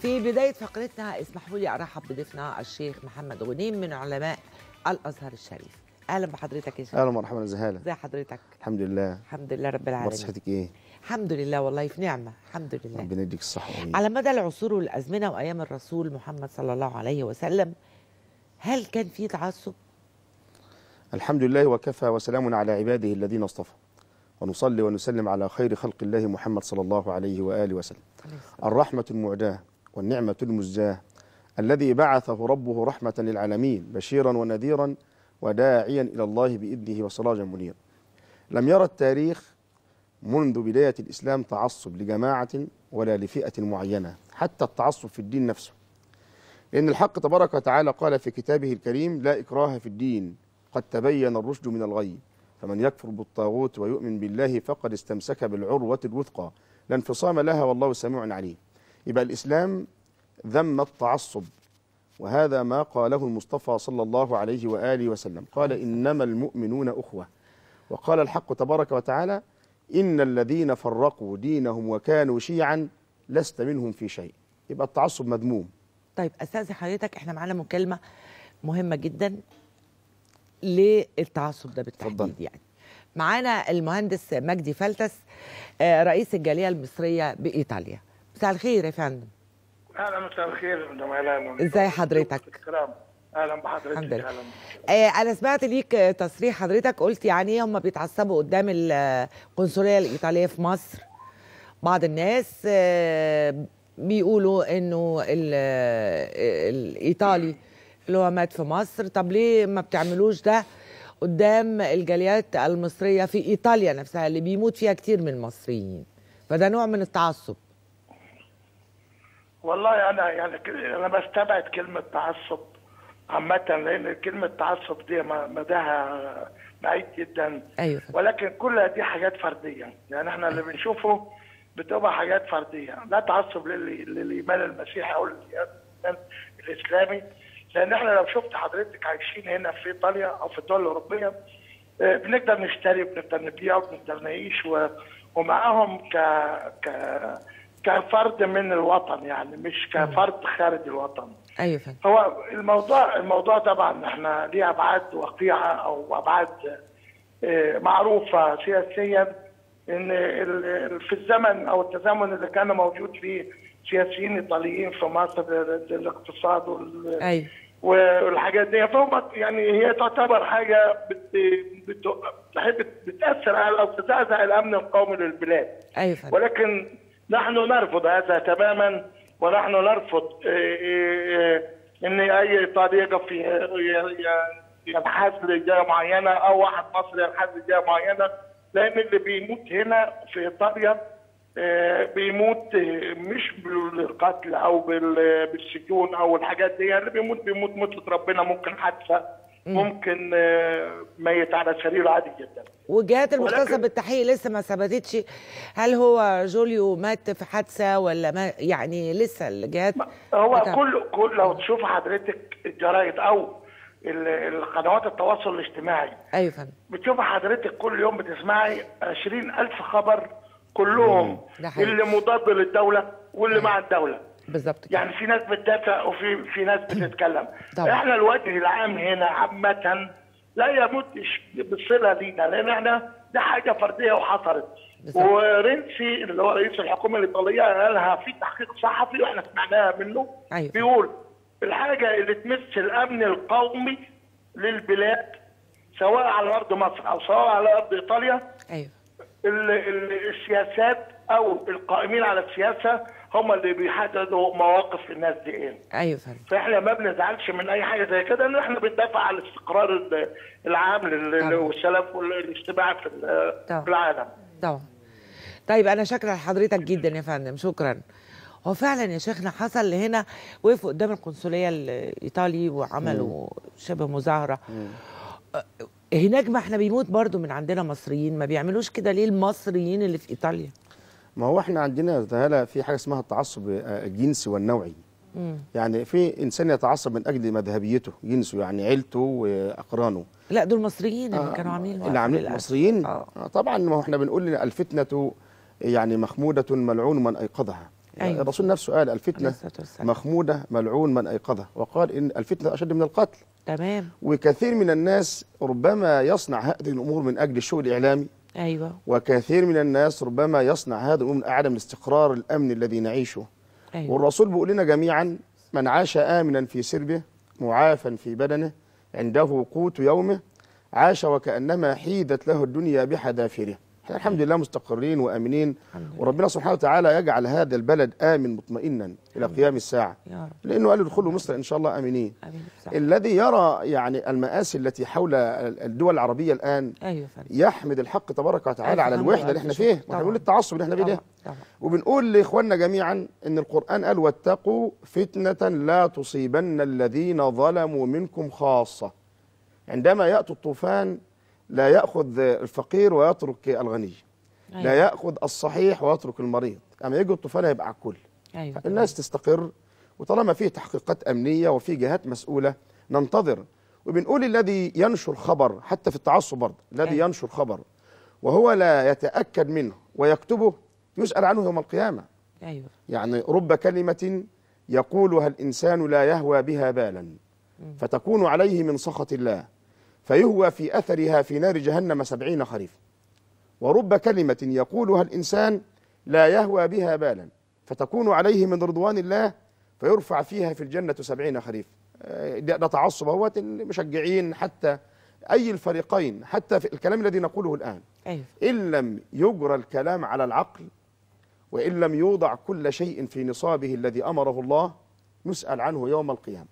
في بداية فقرتنا اسمحوا لي أرحب بضيفنا الشيخ محمد غنيم من علماء الأزهر الشريف أهلا بحضرتك يا شيخ اهلا ومرحبا يا زهاله ازي حضرتك الحمد لله الحمد لله رب اخبار العالمين صحتك ايه الحمد لله والله في نعمة الحمد لله ربنا يديك الصحه والعافية. على مدى العصور والأزمنة وأيام الرسول محمد صلى الله عليه وسلم هل كان في تعصب؟ الحمد لله وكفى وسلام على عباده الذين اصطفى ونصلي ونسلم على خير خلق الله محمد صلى الله عليه واله وسلم عليه الصلاة الرحمه المعداه والنعمه المزجاه الذي بعثه ربه رحمه للعالمين بشيرا ونذيرا وداعيا الى الله باذنه وسراجا منيرا لم يرى التاريخ منذ بدايه الاسلام تعصب لجماعه ولا لفئه معينه حتى التعصب في الدين نفسه لأن الحق تبارك وتعالى قال في كتابه الكريم لا إكراه في الدين قد تبين الرشد من الغي فمن يكفر بالطاغوت ويؤمن بالله فقد استمسك بالعروة الوثقى لا انفصام لها والله سميع عليم يبقى الإسلام ذم التعصب وهذا ما قاله المصطفى صلى الله عليه وآله وسلم قال إنما المؤمنون أخوة وقال الحق تبارك وتعالى إن الذين فرقوا دينهم وكانوا شيعا لست منهم في شيء يبقى التعصب مذموم طيب أستاذ حضرتك احنا معانا مكالمة مهمة جدا للتعصب ده بالتحديد اتفضل. يعني معانا المهندس مجدي فلتس آه، رئيس الجالية المصرية بإيطاليا مساء الخير يا فندم اهلا مساء الخير مدام اهلا ازاي حضرتك؟ الكرام اهلا بحضرتك الحمد لله. اهلا آه، انا سمعت ليك آه، تصريح حضرتك قلت يعني ايه هم بيتعصبوا قدام القنصليه الايطاليه في مصر بعض الناس آه، بيقولوا انه ال- آه، الايطالي اللي هو مات في مصر طب ليه ما بتعملوش ده قدام الجاليات المصريه في ايطاليا نفسها اللي بيموت فيها كتير من المصريين فده نوع من التعصب والله انا يعني ك- انا بستبعد كلمه تعصب عامه لان كلمه تعصب دي م- مداها بعيد جدا ايوه ولكن كل دي حاجات فرديه يعني احنا اللي بنشوفه بتبقى حاجات فرديه لا تعصب لل- للايمان المسيحي او الايمان الاسلامي لان احنا لو شفت حضرتك عايشين هنا في ايطاليا او في الدول الاوروبيه آه، بنقدر نشتري بنقدر نبيع وبنقدر نعيش و- ومعاهم ك ك كفرد من الوطن يعني مش كفرد خارج الوطن ايوه فندم هو الموضوع الموضوع طبعا احنا ليه ابعاد وقيعه او ابعاد آه، معروفه سياسيا ان ال- ال- في الزمن او التزامن اللي كان موجود فيه سياسيين ايطاليين في مصر ال- الاقتصاد وال- ايوه والحاجات دي فهم يعني هي تعتبر حاجه بت بت بت- بتاثر على او تزعزع الامن القومي للبلاد ايوه فندم ولكن نحن نرفض هذا تماما ونحن نرفض آه، آه، آه، ان اي ايطالي يقف ي- ي- ي- ينحاز لجهه معينه او واحد مصري ينحاز لجهه معينه لان اللي بيموت هنا في ايطاليا آه، بيموت آه، مش بالقتل او بال- بالسجون او الحاجات دي اللي بيموت بيموت موتة ربنا ممكن حادثه ممكن آه، ميت على سريره عادي جدا والجهات المختصه ولكن- بالتحقيق لسه ما ثبتتش هل هو جوليو مات في حادثه ولا ما يعني لسه الجهات هو بتاع- كل كل لو تشوف حضرتك الجرايد او ال- القنوات التواصل الاجتماعي ايوه فندم بتشوف حضرتك كل يوم بتسمعي 20 ألف خبر كلهم ده حقيقي. اللي مضاد للدولة واللي مع الدولة بالظبط كده يعني في ناس بتدافع وفي في ناس بتتكلم طبعا. احنا الوجه العام هنا عامة لا يمتش بصلة لينا لان احنا ده حاجة فردية وحصلت بالظبط. ورنسي اللي هو رئيس الحكومة الإيطالية قالها في تحقيق صحفي واحنا سمعناها منه أيوة. بيقول الحاجة اللي تمس الأمن القومي للبلاد سواء على أرض مصر أو سواء على أرض إيطاليا ايوه ال- ال- السياسات او القائمين على السياسه هم اللي بيحددوا مواقف الناس دي ايه ايوه فندم فاحنا ما بنزعلش من اي حاجه زي كده لان احنا بندافع عن الاستقرار ال- العام لل- طبعا. والسلام والاجتماعي في ال- طبعا. في العالم طبعا طيب انا شاكره لحضرتك جدا يا فندم شكرا هو فعلا يا شيخنا حصل هنا وقفوا قدام القنصليه الايطالي وعملوا شبه مظاهره أه، هناك ما احنا بيموت برضو من عندنا مصريين ما بيعملوش كده ليه المصريين اللي في ايطاليا ما هو احنا عندنا زهالة في حاجه اسمها التعصب آه، الجنسي والنوعي مم. يعني في انسان يتعصب من اجل مذهبيته جنسه يعني عيلته واقرانه لا دول مصريين اللي آه، كانوا عاملين اللي الوقفة عاملين للأسف. مصريين اه آه، طبعا ما هو احنا بنقول إن الفتنه يعني مخموده ملعون من ايقظها أيوة. الرسول نفسه قال عليه الفتنة الصلاة والسلام. مخمودة ملعون من أيقظها وقال إن الفتنة أشد من القتل تمام وكثير من الناس ربما يصنع هذه الأمور من أجل الشغل الإعلامي ايوه وكثير من الناس ربما يصنع هذا الأمور من عدم الاستقرار الأمن الذي نعيشه ايوه والرسول بيقول لنا جميعا من عاش آمنا في سربه معافا في بدنه عنده قوت يومه عاش وكأنما حيدت له الدنيا بحذافيره احنا الحمد لله مستقرين وآمنين الحمد لله. وربنا سبحانه وتعالى يجعل هذا البلد آمن مطمئنا إلى قيام الساعة يا رب لأنه قال ادخلوا مصر إن شاء الله آمنين امين صح. الذي يرى يعني المآسي التي حول الدول العربية الآن ايوه فندم يحمد الحق تبارك وتعالى ألف على حمد الوحدة اللي وألف احنا شكر. فيه ما طبعاً. احنا بنقول التعصب اللي احنا فيه ده طبعا طبعا وبنقول لاخواننا جميعا ان القران قال واتقوا فتنه لا تصيبن الذين ظلموا منكم خاصه عندما ياتي الطوفان لا ياخذ الفقير ويترك الغني لا ايوه ياخذ الصحيح ويترك المريض اما يجي الطوفان هيبقى على الكل ايوه الناس تستقر وطالما فيه تحقيقات امنيه وفي جهات مسؤوله ننتظر وبنقول الذي ينشر خبر حتى في التعصب برضه الذي أيوة. ينشر خبر وهو لا يتاكد منه ويكتبه يسال عنه يوم القيامه ايوه يعني رب كلمة يقولها الإنسان لا يهوى بها بالا فتكون عليه من سخط الله فيهوى في أثرها في نار جهنم سبعين خريف ورب كلمة يقولها الإنسان لا يهوى بها بالا فتكون عليه من رضوان الله فيرفع فيها في الجنة سبعين خريف آه، ده ده تعصب اهوت المشجعين حتى أي الفريقين حتى في الكلام الذي نقوله الآن ايوه إن لم يجرى الكلام على العقل وإن لم يوضع كل شيء في نصابه الذي أمره الله نسأل عنه يوم القيامة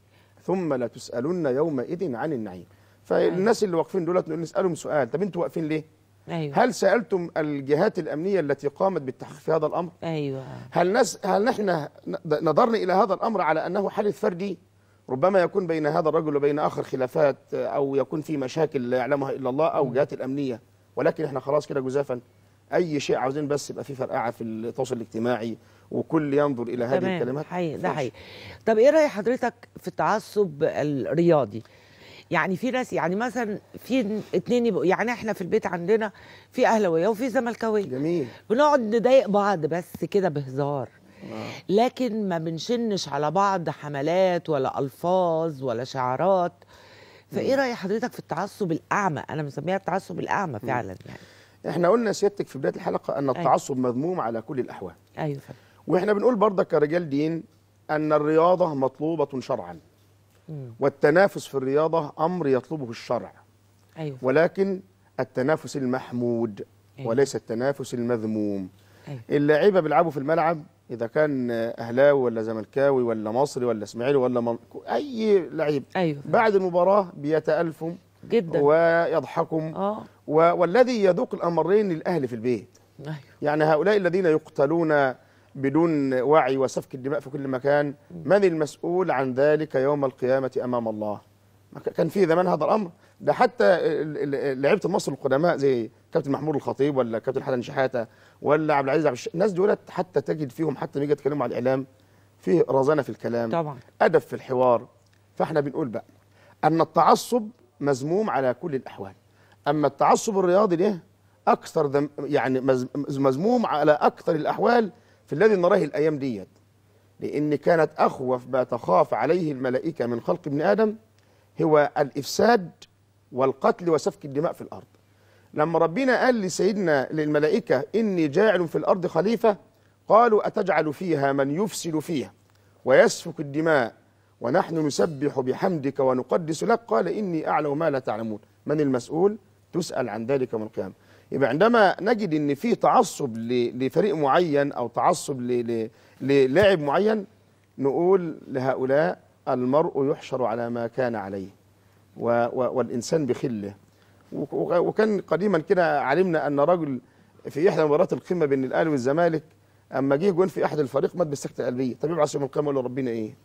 ثم لا تسألن يومئذ عن النعيم فالناس اللي واقفين دولت نقول نسألهم سؤال طب انتوا واقفين ليه؟ ايوه هل سألتم الجهات الأمنية التي قامت بالتحقيق في هذا الأمر؟ ايوه هل نس هل نحن نظرنا إلى هذا الأمر على أنه حادث فردي؟ ربما يكون بين هذا الرجل وبين آخر خلافات أو يكون في مشاكل لا يعلمها إلا الله أو جهات الأمنية ولكن احنا خلاص كده جزافا أي شيء عاوزين بس يبقى في فرقعة في التواصل الاجتماعي وكل ينظر إلى هذه تمام الكلمات حقيقي ده ماشي. حقيقي طب ايه راي حضرتك في التعصب الرياضي يعني في ناس يعني مثلا في اتنين يبقوا يعني احنا في البيت عندنا في اهلاويه وفي زملكاويه جميل بنقعد نضايق بعض بس كده بهزار لكن ما بنشنش على بعض حملات ولا الفاظ ولا شعارات فايه راي حضرتك في التعصب الاعمى انا مسميها التعصب الاعمى فعلا يعني احنا قلنا سيادتك في بداية الحلقة أن أيوة. التعصب مذموم على كل الأحوال ايوه فندم واحنا بنقول برضك كرجال دين أن الرياضة مطلوبة شرعا مم. والتنافس في الرياضة أمر يطلبه الشرع ايوه ولكن التنافس المحمود أيوة. وليس التنافس المذموم ايوه اللعيبه بيلعبوا في الملعب اذا كان اهلاوي ولا زملكاوي ولا مصري ولا اسماعيلي ولا من... اي لعيب ايوه فندم. بعد المباراه بيتالفوا جدا ويضحكوا اه و... والذي يذوق الامرين الاهل في البيت ايوه يعني هؤلاء الذين يقتلون بدون وعي وسفك الدماء في كل مكان من المسؤول عن ذلك يوم القيامة أمام الله ما ك- كان في زمان هذا الأمر ده حتى ال- ال- لعيبة مصر القدماء زي كابتن محمود الخطيب ولا كابتن حسن شحاتة ولا عبد العزيز عبد الش... الناس دولت حتى تجد فيهم حتى لما يجي يتكلموا على الإعلام فيه رزانة في الكلام طبعا أدب في الحوار فاحنا بنقول بقى أن التعصب مذموم على كل الأحوال أما التعصب الرياضي ده أكثر دم يعني مز- مذموم على أكثر الأحوال في الذي نراه الأيام ديت لأن كانت أخوف ما تخاف عليه الملائكة من خلق ابن آدم هو الإفساد والقتل وسفك الدماء في الأرض لما ربنا قال لسيدنا للملائكة إني جاعل في الأرض خليفة قالوا أتجعل فيها من يفسد فيها ويسفك الدماء ونحن نسبح بحمدك ونقدس لك قال إني أعلم ما لا تعلمون من المسؤول تسأل عن ذلك يوم القيامة يبقى عندما نجد ان في تعصب ل- لفريق معين او تعصب ل- ل- للاعب معين نقول لهؤلاء المرء يحشر على ما كان عليه و و والانسان بخله وك- وك- وكان قديما كده علمنا ان رجل في احدى مباريات القمه بين الاهلي والزمالك اما جه جون في احد الفريق مات بالسكته القلبيه طب يبعث يوم القيامه يقول له ربنا ايه؟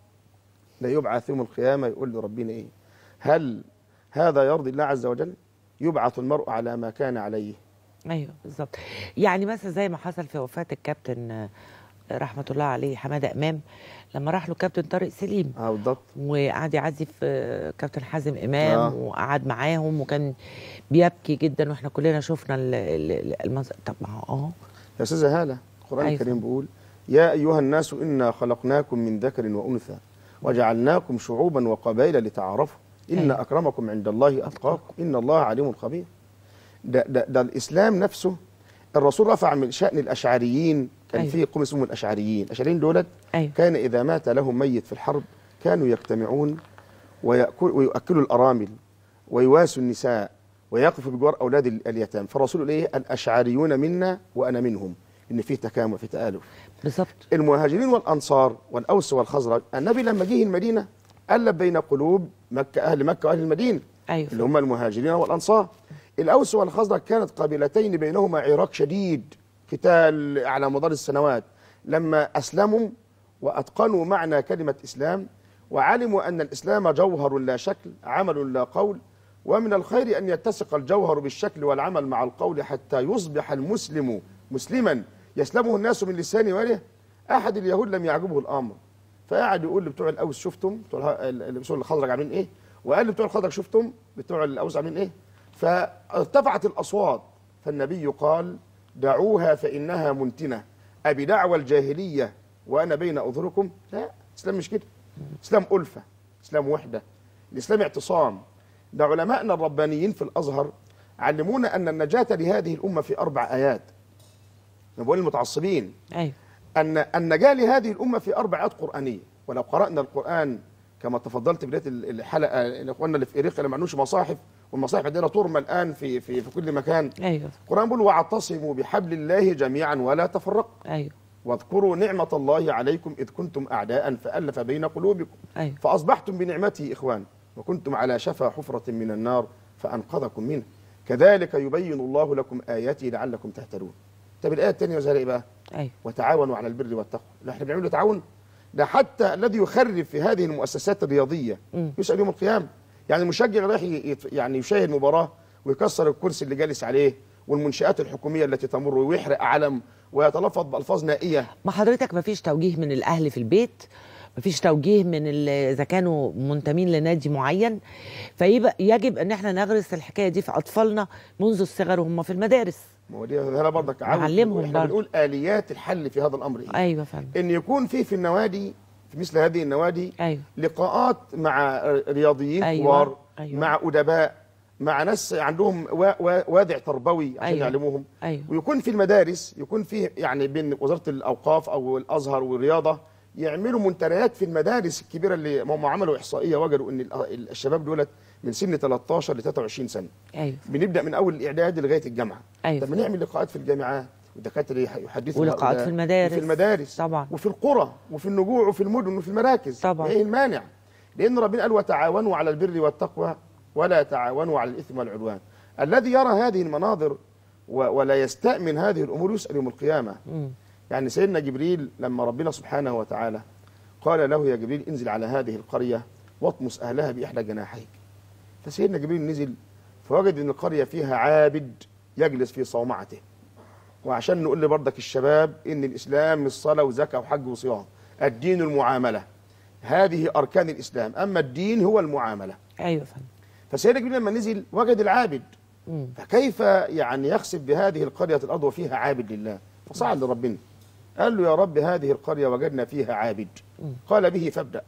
لا يبعث يوم القيامه يقول له ربنا ايه؟ هل هذا يرضي الله عز وجل؟ يبعث المرء على ما كان عليه ايوه بالظبط يعني مثلا زي ما حصل في وفاه الكابتن آه، رحمه الله عليه حماده امام لما راح له كابتن طارق سليم اه بالضبط وقعد يعزف آه، كابتن حازم امام آه. وقعد معاهم وكان بيبكي جدا واحنا كلنا شفنا ال- ال- ال- المنظر طب ما هو اه يا استاذه هاله القران أيوة. الكريم بيقول يا أيها الناس إنا خلقناكم من ذكر وأنثى وجعلناكم شعوبا وقبائل لتعارفوا إن أيوة. أكرمكم عند الله أتقاكم إن الله عليم خبير ده, ده, ده الإسلام نفسه الرسول رفع من شأن الأشعريين كان أيوة. في قوم اسمهم الأشعريين الأشعريين دولت ايوه كان إذا مات لهم ميت في الحرب كانوا يجتمعون ويأكل ويؤكلوا الأرامل ويواسوا النساء ويقفوا بجوار أولاد ال- اليتام فالرسول قال إيه الأشعريون منا وأنا منهم إن في تكامل في تآلف بالظبط المهاجرين والأنصار والأوس والخزرج النبي لما جه المدينة ألف بين قلوب مكة أهل مكة وأهل المدينة ايوه اللي هم المهاجرين والأنصار الأوس والخزرج كانت قبيلتين بينهما عراك شديد قتال على مدار السنوات لما أسلموا وأتقنوا معنى كلمة إسلام وعلموا أن الإسلام جوهر لا شكل عمل لا قول ومن الخير أن يتسق الجوهر بالشكل والعمل مع القول حتى يصبح المسلم مسلما يسلمه الناس من لسان وله أحد اليهود لم يعجبه الأمر فقعد يقول لبتوع الاوس شفتم بتوع اله- ال- بتوع الخضرج عاملين ايه وقال لبتوع الخضرج شفتم بتوع الاوس عاملين ايه فارتفعت الاصوات فالنبي قال دعوها فانها منتنه ابي دعوى الجاهليه وانا بين اظهركم لا الاسلام مش كده اسلام الفه اسلام وحده الاسلام اعتصام ده علماءنا الربانيين في الازهر علمونا ان النجاه لهذه الامه في اربع ايات انا بقول المتعصبين ايوه أن النجاة لهذه الأمة في أربع آيات قرآنية ولو قرأنا القرآن كما تفضلت بداية الحلقة الإخواننا اللي في إريقيا اللي ما عندوش مصاحف والمصاحف عندنا ترمى الآن في في في كل مكان ايوه القرآن بيقول واعتصموا بحبل الله جميعا ولا تفرقوا ايوه واذكروا نعمة الله عليكم إذ كنتم أعداء فألف بين قلوبكم ايوه فأصبحتم بنعمته إخوان وكنتم على شفا حفرة من النار فأنقذكم منه كذلك يبين الله لكم آياته لعلكم تهتدون طب الآية الثانية وزي إيه بقى ايوه وتعاونوا على البر والتقوى لا احنا بنعمل تعاون ده حتى الذي يخرب في هذه المؤسسات الرياضيه مم. يسال يوم القيامه يعني المشجع رايح ي- يت- يعني يشاهد مباراه ويكسر الكرسي اللي جالس عليه والمنشآت الحكوميه التي تمر ويحرق علم ويتلفظ بألفاظ نائيه ما حضرتك ما فيش توجيه من الاهل في البيت ما فيش توجيه من ال- اذا كانوا منتمين لنادي معين فيبقى يجب ان احنا نغرس الحكايه دي في اطفالنا منذ الصغر وهم في المدارس ما هو دي هذا برضك عاوز نعلمهم احنا برضه. بنقول اليات الحل في هذا الامر ايه ايوه فعلا ان يكون في في النوادي في مثل هذه النوادي ايوه لقاءات مع رياضيين أيوة، كبار أيوة. مع ادباء مع ناس عندهم وا- وا- وادع تربوي عشان أيوة. يعلموهم ايوه ويكون في المدارس يكون في يعني بين وزاره الاوقاف او الازهر والرياضه يعملوا منتديات في المدارس الكبيره اللي هم عملوا احصائيه وجدوا ان ال- الشباب دولت من سن 13 ل 23 سنه ايوه بنبدا من اول الاعداد لغايه الجامعه ايوه طب نعمل لقاءات في الجامعات ودكاتره يح- يحدثوا ولقاءات هؤلاء. في المدارس. وفي المدارس طبعا. وفي القرى وفي النجوع وفي المدن وفي المراكز طبعا. ايه المانع لان ربنا قال وتعاونوا على البر والتقوى ولا تعاونوا على الاثم والعدوان الذي يرى هذه المناظر و- ولا يستأمن هذه الامور يسأل يوم القيامه مم. يعني سيدنا جبريل لما ربنا سبحانه وتعالى قال له يا جبريل انزل على هذه القريه واطمس اهلها باحدى جناحيك فسيدنا جبريل نزل فوجد ان القريه فيها عابد يجلس في صومعته وعشان نقول لبردك الشباب ان الاسلام مش صلاه وزكاه وحج وصيام الدين المعامله هذه اركان الاسلام اما الدين هو المعامله ايوه فعلا فسيدنا جبريل لما نزل وجد العابد مم. فكيف يعني يخسف بهذه القرية الأرض وفيها عابد لله فصعد لربنا قال له يا رب هذه القرية وجدنا فيها عابد مم. قال به فابدأ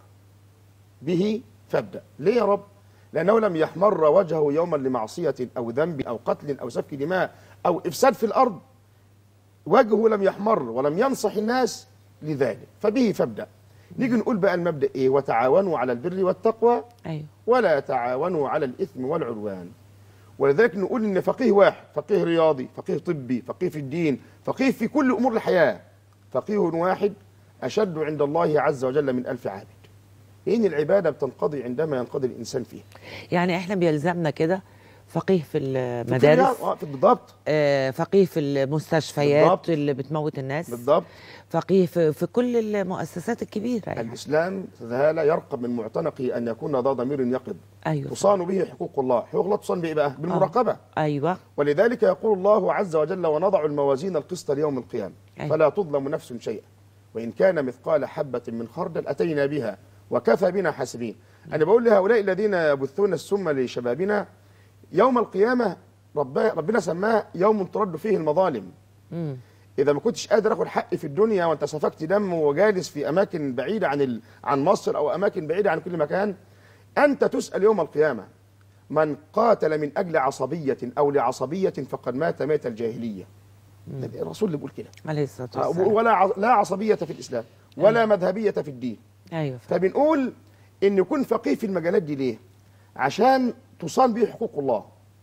به فابدأ ليه يا رب لأنه لم يحمر وجهه يوما لمعصية أو ذنب أو قتل أو سفك دماء أو إفساد في الأرض وجهه لم يحمر ولم ينصح الناس لذلك فبه فابدأ نيجي نقول بقى المبدأ إيه وتعاونوا على البر والتقوى ايوه ولا تعاونوا على الإثم والعدوان ولذلك نقول إن فقيه واحد فقيه رياضي فقيه طبي فقيه في الدين فقيه في كل أمور الحياة فقيه واحد أشد عند الله عز وجل من ألف عابد لأن العبادة بتنقضي عندما ينقضي الإنسان فيها يعني احنا بيلزمنا كده فقيه في في المدارس الرياض- آه، في بالضبط آه، فقيه في المستشفيات بالضبط. اللي بتموت الناس بالضبط فقيه في, في كل المؤسسات الكبيره يعني. الإسلام هذا يرقب من معتنقه أن يكون ذا ضمير يقظ ايوه تصان به حقوق الله حقوق الله تصان بإيه بقى بالمراقبة ايوه ولذلك يقول الله عز وجل ونضع الموازين القسط ليوم القيامة أيوة. فلا تظلم نفس شيئا وإن كان مثقال حبة من خردل أتينا بها وكفى بنا حاسبين أنا بقول لهؤلاء الذين يبثون السم لشبابنا يوم القيامة رب ربنا سماه يوم ترد فيه المظالم مم. اذا ما كنتش قادر اخد حقي في الدنيا وانت سفكت دم وجالس في اماكن بعيده عن ال... عن مصر او اماكن بعيده عن كل مكان انت تسال يوم القيامه من قاتل من اجل عصبيه او لعصبيه فقد مات مات الجاهليه ده الرسول اللي بيقول كده عليه الصلاه آه، والسلام ولا ع- لا عصبيه في الاسلام ولا مذهبيه في الدين ايوه فعلا. فبنقول ان يكون فقيه في المجالات دي ليه عشان تصان به حقوق الله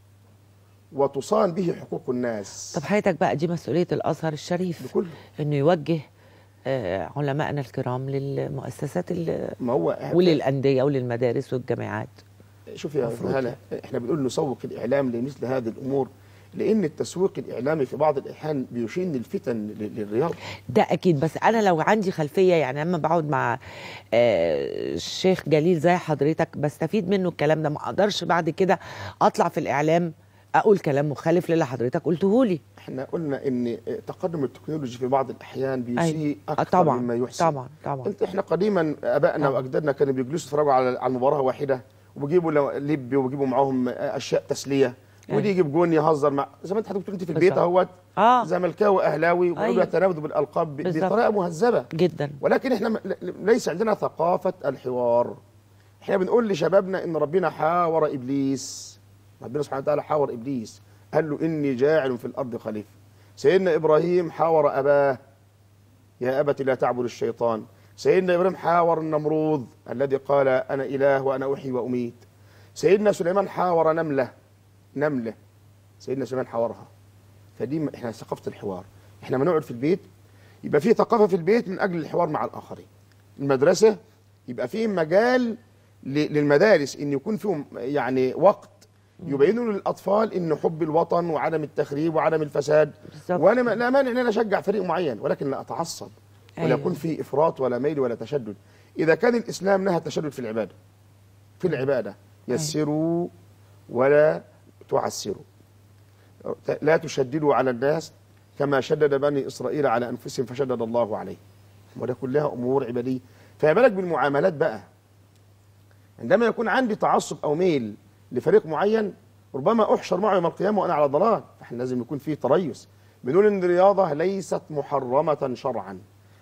وتصان به حقوق الناس طب حياتك بقى دي مسؤوليه الازهر الشريف بكله انه يوجه آه، علمائنا الكرام للمؤسسات ال- ما هو وللانديه وللمدارس والجامعات شوف يا مفروض. هلا احنا بنقول نسوق الاعلام لمثل هذه الامور لان التسويق الاعلامي في بعض الاحيان بيشين للفتن لل- للرياضه ده اكيد بس انا لو عندي خلفيه يعني لما بقعد مع آه، الشيخ جليل زي حضرتك بستفيد منه الكلام ده ما اقدرش بعد كده اطلع في الاعلام اقول كلام مخالف للي حضرتك قلته لي احنا قلنا ان تقدم التكنولوجي في بعض الاحيان بيسيء آه، اكثر طبعا مما يحسن طبعا طبعا انت احنا قديما ابائنا طبعا. واجدادنا كانوا بيجلسوا يتفرجوا على على المباراه واحده وبيجيبوا لو- لب وبيجيبوا معاهم اشياء تسليه أيوة. ودي يجيب جون يهزر مع زي ما انت حضرتك بتقول انت في البيت بالظبط. اهوت اه زملكاوي اهلاوي ويقعدوا أيوة. يتنابذوا بالالقاب ب- بالظبط. بطريقه مهذبه جدا ولكن احنا م- ل- ليس عندنا ثقافه الحوار احنا بنقول لشبابنا ان ربنا حاور ابليس ربنا سبحانه وتعالى حاور ابليس قال له اني جاعل في الارض خليفه سيدنا ابراهيم حاور اباه يا ابت لا تعبد الشيطان سيدنا ابراهيم حاور النمروذ الذي قال انا اله وانا احيي واميت سيدنا سليمان حاور نمله نمله سيدنا سليمان حاورها فدي م- احنا ثقافه الحوار احنا ما نقعد في البيت يبقى في ثقافه في البيت من اجل الحوار مع الاخرين المدرسه يبقى فيه مجال ل- للمدارس ان يكون فيهم يعني وقت يبينوا للاطفال ان حب الوطن وعدم التخريب وعدم الفساد بالظبط وانا ما- لا مانع ان انا اشجع فريق معين ولكن لا اتعصب ولا أيوة. يكون في افراط ولا ميل ولا تشدد اذا كان الاسلام نهى التشدد في العباده في العباده يسروا ولا تعسروا لا تشددوا على الناس كما شدد بني اسرائيل على انفسهم فشدد الله عليهم وده كلها امور عباديه فما بالك بالمعاملات بقى عندما يكون عندي تعصب او ميل لفريق معين ربما احشر معه يوم القيامه وانا على ضلال فاحنا لازم يكون في تريث بنقول ان الرياضه ليست محرمه شرعا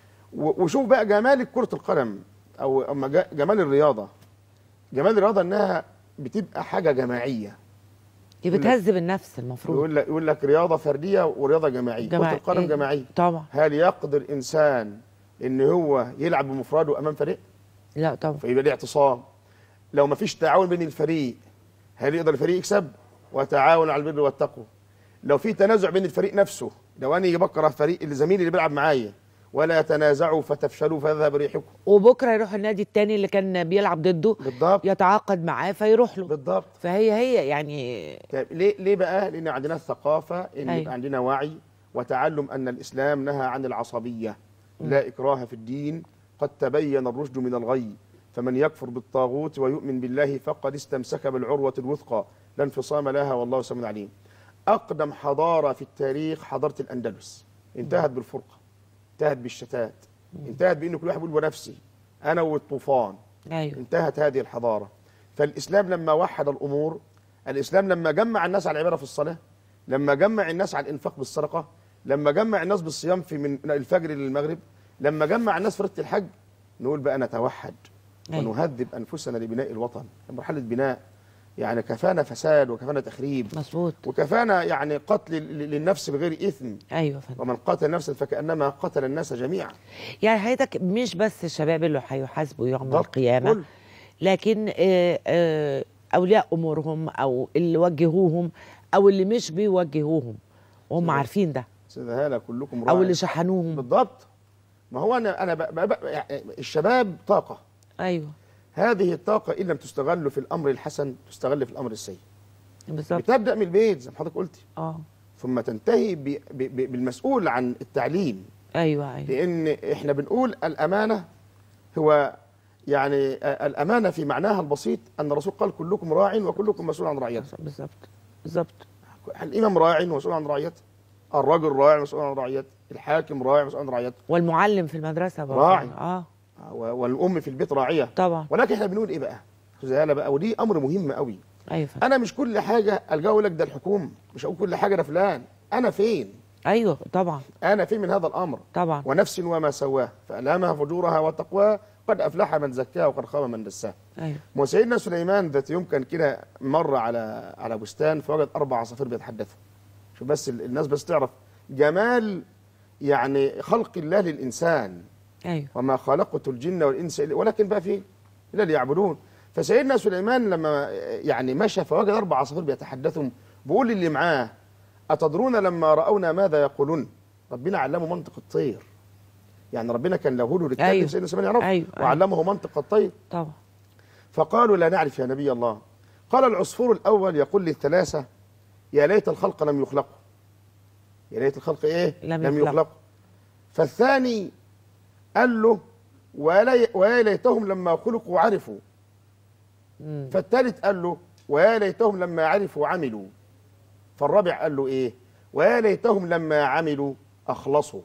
و- وشوف بقى جمال كره القدم او أما جا- جمال الرياضه جمال الرياضه انها بتبقى حاجه جماعيه دي بتهذب النفس المفروض يقول لك يقول لك رياضه فرديه ورياضه جماعيه كره جماعي. القدم إيه؟ جماعيه طبعا هل يقدر انسان ان هو يلعب بمفرده امام فريق لا طبعا فيبقى ليه اعتصام لو ما فيش تعاون بين الفريق هل يقدر الفريق يكسب وتعاون على البر والتقوى لو في تنازع بين الفريق نفسه لو انا بكره فريق اللي زميلي اللي بيلعب معايا ولا تنازعوا فتفشلوا فيذهب ريحكم وبكره يروح النادي التاني اللي كان بيلعب ضده بالضبط يتعاقد معاه فيروح له بالضبط فهي هي يعني طيب ليه ليه بقى؟ لان عندنا الثقافه ان أيوة. يبقى عندنا وعي وتعلم ان الاسلام نهى عن العصبيه لا اكراه في الدين قد تبين الرشد من الغي فمن يكفر بالطاغوت ويؤمن بالله فقد استمسك بالعروه الوثقى لا انفصام لها والله سميع عليم. اقدم حضاره في التاريخ حضاره الاندلس انتهت بالفرقه انتهت بالشتات انتهت بان كل واحد بيقول ونفسي انا والطوفان ايوه انتهت هذه الحضارة فالإسلام لما وحد الأمور الإسلام لما جمع الناس على العبادة في الصلاة لما جمع الناس على الإنفاق بالصدقة لما جمع الناس بالصيام في من الفجر للمغرب لما جمع الناس في رتة الحج نقول بقى نتوحد أيوة. ونهذب أنفسنا لبناء الوطن مرحلة بناء يعني كفانا فساد وكفانا تخريب مظبوط وكفانا يعني قتل ل- للنفس بغير إثم ايوه فندم ومن قتل نفسا فكأنما قتل الناس جميعا يعني حضرتك مش بس الشباب اللي هيحاسبوا يوم بالضبط. القيامه كل. لكن آه، آه، اولياء امورهم او اللي وجهوهم او اللي مش بيوجهوهم وهم صحيح. عارفين ده سيدة هالة كلكم او راع اللي شحنوهم بالضبط ما هو انا انا ب... ب... ب... يعني الشباب طاقه ايوه هذه الطاقه ان لم تستغل في الامر الحسن تستغل في الامر السيء بالظبط بتبدا من البيت زي ما حضرتك قلتي اه ثم تنتهي ب... ب... ب... بالمسؤول عن التعليم ايوه ايوه لان احنا بنقول الامانه هو يعني آه، الامانه في معناها البسيط ان الرسول قال كلكم راع وكلكم مسؤول عن رعيته بالظبط بالظبط الامام راع ومسؤول عن رعيته الرجل راع ومسؤول عن رعيته الحاكم راع ومسؤول عن رعيته والمعلم في المدرسه برضه. راعي. اه و- والام في البيت راعيه طبعا ولكن احنا بنقول ايه بقى زياله بقى ودي امر مهم قوي ايوه فندم. انا مش كل حاجه الجا اقول لك ده الحكومه مش هقول كل حاجه ده فلان انا فين ايوه طبعا انا في من هذا الامر طبعا ونفس وما سواها فالهمها فجورها وتقواها قد افلح من زكاها وقد خاب من دساها ايوه وسيدنا سليمان ذات يوم كان كده مر على على بستان فوجد اربع عصافير بيتحدثوا شوف بس ال- الناس بس تعرف جمال يعني خلق الله للانسان ايوه وما خلقت الجن والانس إلا ولكن بقى فيه الا ليعبدون فسيدنا سليمان لما يعني مشى فوجد اربع عصافير بيتحدثوا بيقول اللي معاه اتدرون لما راونا ماذا يقولون ربنا علمه منطق الطير يعني ربنا كان له له يتكلم أيوه. سيدنا سليمان يعرف أيوه. وعلمه منطق الطير طبعا فقالوا لا نعرف يا نبي الله قال العصفور الأول يقول للثلاثة يا ليت الخلق لم يخلقوا يا ليت الخلق إيه لم لم يخلقوا. يخلقوا فالثاني قال له ولا- ويا ليتهم لما خلقوا عرفوا مم. فالثالث قال له ويا ليتهم لما عرفوا عملوا فالرابع قال له إيه ويا ليتهم لما عملوا أخلصوا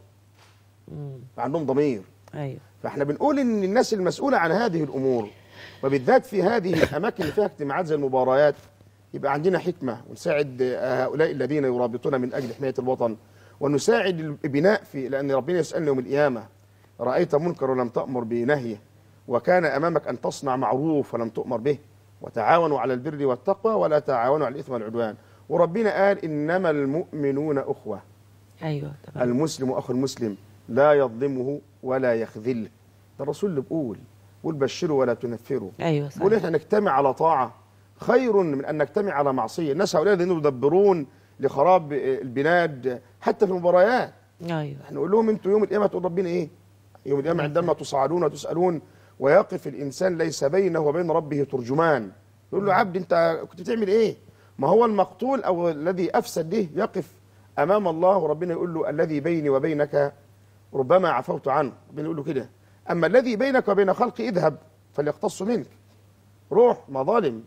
مم. عندهم ضمير ايوه فاحنا بنقول ان الناس المسؤوله عن هذه الامور وبالذات في هذه الاماكن اللي فيها اجتماعات زي المباريات يبقى عندنا حكمه ونساعد هؤلاء الذين يرابطون من اجل حمايه الوطن ونساعد البناء في لان ربنا يسالنا يوم القيامه رايت منكر ولم تامر بنهيه وكان امامك ان تصنع معروف ولم تؤمر به وتعاونوا على البر والتقوى ولا تعاونوا على الاثم والعدوان وربنا قال انما المؤمنون اخوه ايوه تمام المسلم اخو المسلم لا يظلمه ولا يخذله ده الرسول اللي بيقول بيقول بشروا ولا تنفروا ايوه صح بيقول احنا نجتمع على طاعه خير من ان نجتمع على معصيه الناس هؤلاء الذين يدبرون لخراب البلاد حتى في المباريات ايوه احنا نقول لهم انتوا يوم القيامه تقول ربنا ايه يوم القيامه عندما تصعدون وتسالون ويقف الانسان ليس بينه وبين ربه ترجمان يقول له عبد انت كنت بتعمل ايه ما هو المقتول او الذي افسد ده يقف امام الله وربنا يقول له الذي بيني وبينك ربما عفوت عنه ربنا يقول له كده اما الذي بينك وبين خلقي اذهب فليقتص منك روح مظالم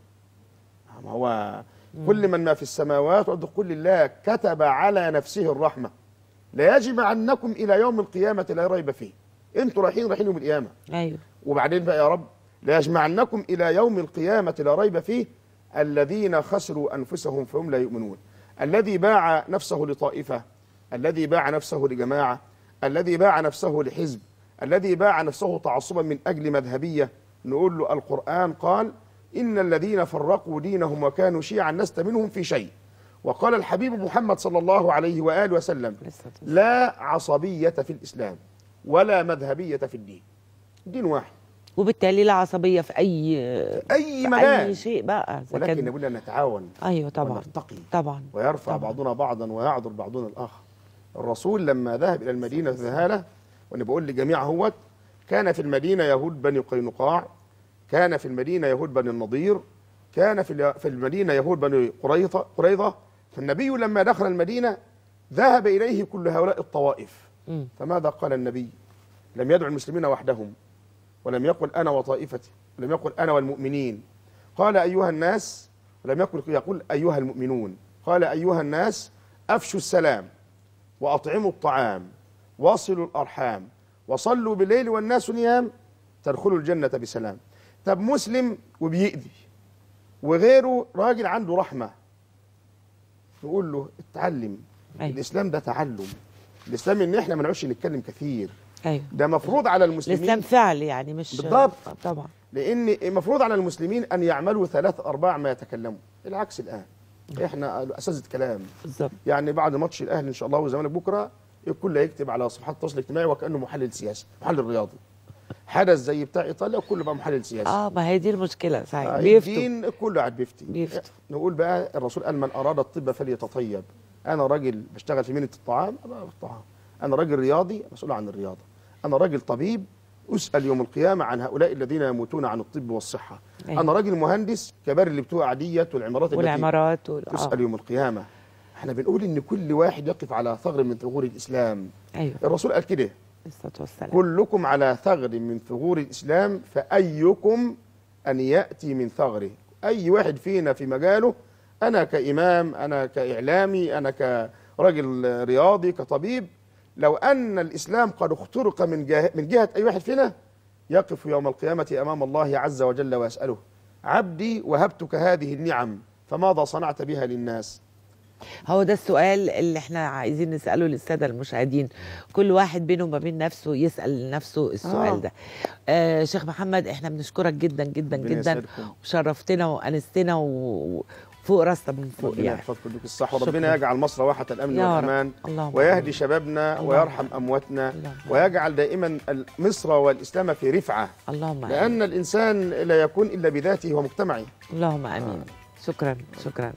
ما هو كل من ما في السماوات والارض قل لله كتب على نفسه الرحمه لا يجمعنكم الى يوم القيامه لا ريب فيه انتوا رايحين رايحين يوم القيامه ايوه وبعدين بقى يا رب لا يجمعنكم الى يوم القيامه لا ريب فيه الذين خسروا انفسهم فهم لا يؤمنون الذي باع نفسه لطائفه الذي باع نفسه لجماعه الذي باع نفسه لحزب الذي باع نفسه تعصبا من اجل مذهبيه نقول له القران قال ان الذين فرقوا دينهم وكانوا شيعا لست منهم في شيء وقال الحبيب محمد صلى الله عليه واله وسلم لسه لا عصبيه في الاسلام ولا مذهبيه في الدين دين واحد وبالتالي لا عصبيه في اي اي في اي مجال شيء بقى إذا ولكن كان- نقول أن نتعاون ايوه طبعا ونرتقي طبعا ويرفع طبعا. بعضنا بعضا ويعذر بعضنا الاخر الرسول لما ذهب الى المدينه ذهاله وانا بقول لجميع هوت كان في المدينه يهود بني قينقاع كان في المدينه يهود بني النضير كان في ال- في المدينه يهود بني قريظه قريظه فالنبي لما دخل المدينه ذهب اليه كل هؤلاء الطوائف مم. فماذا قال النبي لم يدعو المسلمين وحدهم ولم يقل انا وطائفتي ولم يقل انا والمؤمنين قال ايها الناس ولم يقل يقول ايها المؤمنون قال ايها الناس افشوا السلام واطعموا الطعام واصلوا الارحام وصلوا بالليل والناس نيام تدخلوا الجنه بسلام طب مسلم وبيأذي وغيره راجل عنده رحمه نقول له اتعلم أيوة. الاسلام ده تعلم الاسلام ان احنا ما نقعدش نتكلم كثير ايوه ده مفروض على المسلمين الاسلام فعل يعني مش بالضبط. طبعا لان مفروض على المسلمين ان يعملوا ثلاث ارباع ما يتكلموا العكس الان احنا اساتذه كلام بالظبط يعني بعد ماتش الاهلي ان شاء الله والزمالك بكره الكل هيكتب على صفحات التواصل الاجتماعي وكانه محلل سياسي محلل رياضي حدث زي بتاع ايطاليا كله بقى محلل سياسي اه ما هي دي المشكله صحيح آه، بيفتوا الدين كله قاعد بيفتي بيفتوا. نقول بقى الرسول قال من اراد الطب فليتطيب انا راجل بشتغل في مهنه الطعام أبقى في الطعام انا راجل رياضي مسؤول عن الرياضه انا راجل طبيب اسال يوم القيامه عن هؤلاء الذين يموتون عن الطب والصحه أيوة. انا راجل مهندس كبار اللي بتوع عاديه والعمارات التي والعمارات وال... تسال آه. يوم القيامه احنا بنقول ان كل واحد يقف على ثغر من ثغور الاسلام ايوه الرسول قال كده الصلاه والسلام كلكم على ثغر من ثغور الإسلام فأيكم أن يأتي من ثغره أي واحد فينا في مجاله أنا كإمام أنا كإعلامي أنا كرجل رياضي كطبيب لو أن الإسلام قد اخترق من جهة, من جهة أي واحد فينا يقف يوم القيامة أمام الله عز وجل ويسأله عبدي وهبتك هذه النعم فماذا صنعت بها للناس هو ده السؤال اللي احنا عايزين نساله للساده المشاهدين كل واحد بينه وما بين نفسه يسال نفسه السؤال آه. ده آه شيخ محمد احنا بنشكرك جدا جدا ربنا جدا يسعدكم. وشرفتنا وانستنا و- وفوق راسنا من فوق ربنا يعني يحفظكم لك الصح شكراً. وربنا يجعل مصر واحة الأمن يا رب. والأمان اللهم ويهدي آمين. شبابنا اللهم ويرحم آمين. أمواتنا اللهم ويجعل دائما مصر والإسلام في رفعة اللهم لأن امين الإنسان لا يكون إلا بذاته ومجتمعه اللهم امين شكرا شكرا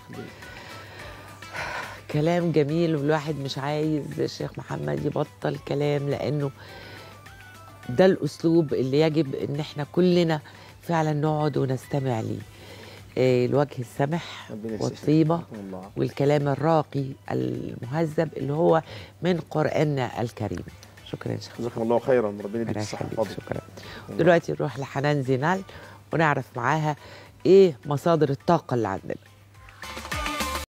كلام جميل والواحد مش عايز الشيخ محمد يبطل كلام لانه ده الاسلوب اللي يجب ان احنا كلنا فعلا نقعد ونستمع ليه إيه، الوجه السمح ربنا يسعدك. والطيبه والله. والكلام الراقي المهذب اللي هو من قراننا الكريم شكرا يا شيخ جزاكم الله خيرا ربنا يديك ربنا الصحة يخليك والفضل شكرا دلوقتي نروح لحنان زينال ونعرف معاها ايه مصادر الطاقه اللي عندنا